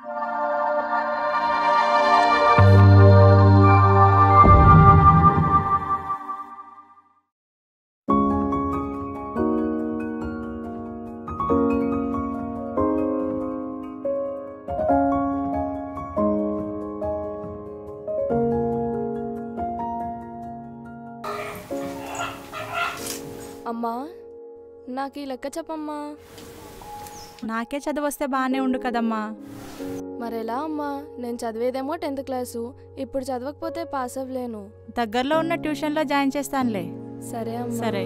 అమ్మా నాకు ఈ లెక్క చెప్పమ్మా నాకే చదువు వస్తే బాగానే ఉండు కదమ్మా మరెలా అమ్మా నేను చదివేదేమో టెన్త్ క్లాసు ఇప్పుడు చదవకపోతే పాస్ అవ్వలేను దగ్గరలో ఉన్న ట్యూషన్లో జాయిన్ చేస్తానులే సరే అమ్మా సరే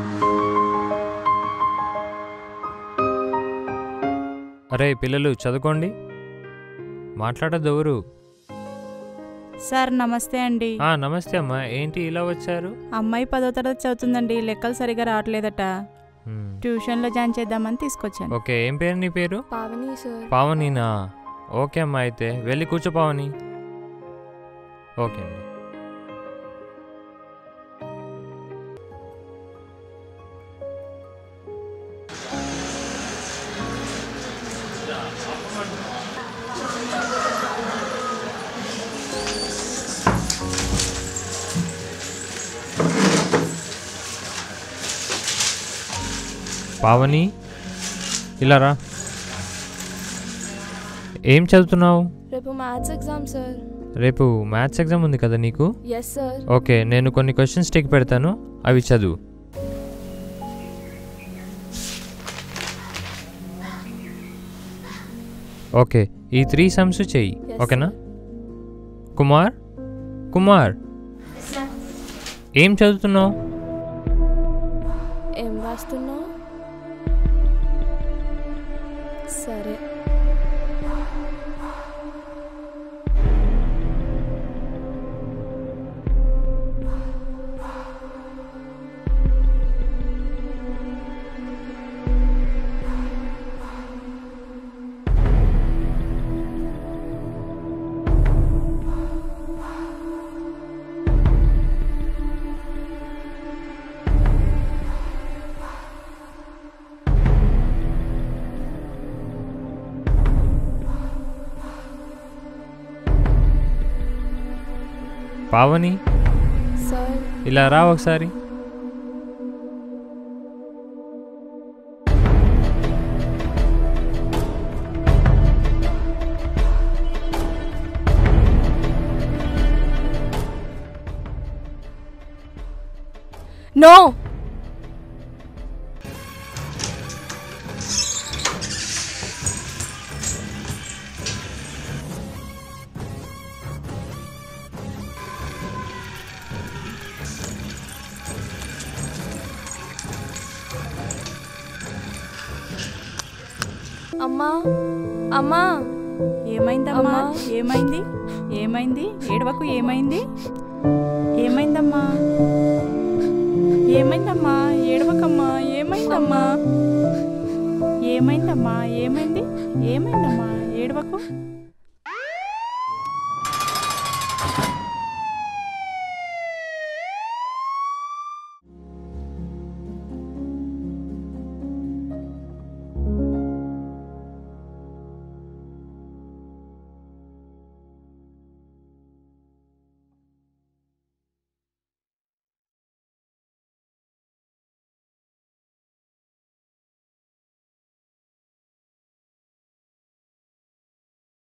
అరే పిల్లలు చదువుకోండి మాట్లాడద్దు ఎవరు సార్ నమస్తే అండి ఆ, నమస్తే అమ్మా ఏంటి ఇలా వచ్చారు అమ్మాయి పదో తరగతి చదువుతుందండి లెక్కలు సరిగా రావట్లేదట మ్, ట్యూషన్లో జాయిన్ చేద్దామని తీసుకొచ్చాను ఓకే ఏం పేరు నీ పేరు పావని సార్ పావనీనా ఓకే అమ్మా అయితే వెళ్ళి కూర్చో పావని ఓకే అండి పావని ఇలా రా ఏం చదువుతున్నావు రేపు మ్యాథ్స్ ఎగ్జామ్ సార్ రేపు మ్యాథ్స్ ఎగ్జామ్ ఉంది కదా నీకు ఎస్ సార్ ఓకే నేను కొన్ని క్వశ్చన్స్ టిక్ పెడతాను అవి చదువు ఓకే ఈ త్రీ సమ్స్ చెయ్యి Yes, ఓకేనా కుమార్ కుమార్ ఏం చదువుతున్నావు ఏం రాస్తున్నావు సరే పావని సార్ ఇలా రా ఒకసారి నో అమ్మా అమ్మా ఏమైందమ్మా అమ్మా. ఏమైంది ఏమైంది ఏడవకు ఏమైంది ఏమైందమ్మా ఏమైందమ్మా ఏడవకమ్మా ఏమైందమ్మా ఏమైందమ్మా ఏమైంది ఏమైందమ్మా ఏడవకు